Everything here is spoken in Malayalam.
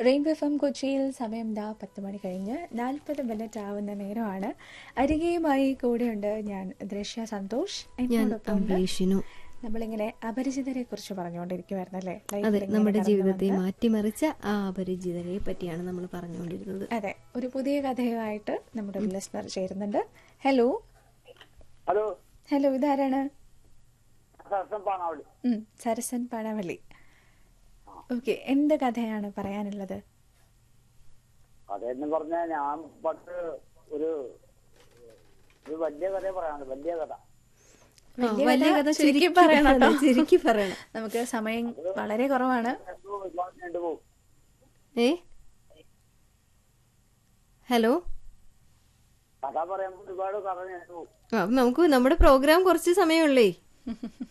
റെയിൻബോ എഫ് എം കൊച്ചിയിൽ സമയം ദാ പത്ത് മണി കഴിഞ്ഞ് നാൽപ്പത് മിനിറ്റ് ആവുന്ന നേരമാണ് അരികെയുമായി കൂടെയുണ്ട് ഞാൻ ദൃശ്യ സന്തോഷ് ഞാൻ എന്നോടൊപ്പം ഉണ്ട്. അംബരീഷിനു നമ്മളിങ്ങനെ അപരിചിതരെ കുറിച്ച് പറഞ്ഞുകൊണ്ടിരിക്കുവായിരുന്നു അല്ലേ അതെ ലൈഫിൽ ഇങ്ങനെ നമ്മുടെ കടന്നു ജീവിതത്തെ വന്ന്. മാറ്റിമറിച്ച ആ അപരിചിതരെ പറ്റിയാണ് നമ്മൾ പറഞ്ഞുകൊണ്ടിരുന്നത് അതെ ഒരു പുതിയ കഥയുമായിട്ട് നമ്മുടെ ലിസ്ണർ ചേരുന്നുണ്ട് ഹലോ ഹലോ ഹലോ ഇതാരാണ് സരസം പാണാവളി ഉം, സരസൻ പണവള്ളി ഓക്കെ എന്ത് കഥയാണ് പറയാനുള്ളത് കഥയെന്ന് പറഞ്ഞാൽ ഞാൻ പണ്ട് ഒരു ഒരു വലിയ കഥ പറയാനുണ്ട് വലിയ കഥ ആ, വലിയ കഥ ചുരുക്കി ചുരുക്കി പറയണം പറയണം, കേട്ടോ. ചുരുക്കി പറയണം നമുക്ക് സമയം വളരെ കുറവാണ് എന്തോ ഒരുപാട് നീണ്ടുപോകും ഏ ഹലോ കഥ പറയുമ്പോൾ ഒരുപാട് കഥ നീണ്ടുപോകും ആ, നമുക്ക് നമ്മുടെ പ്രോഗ്രാം കുറച്ച് സമയമുള്ളേ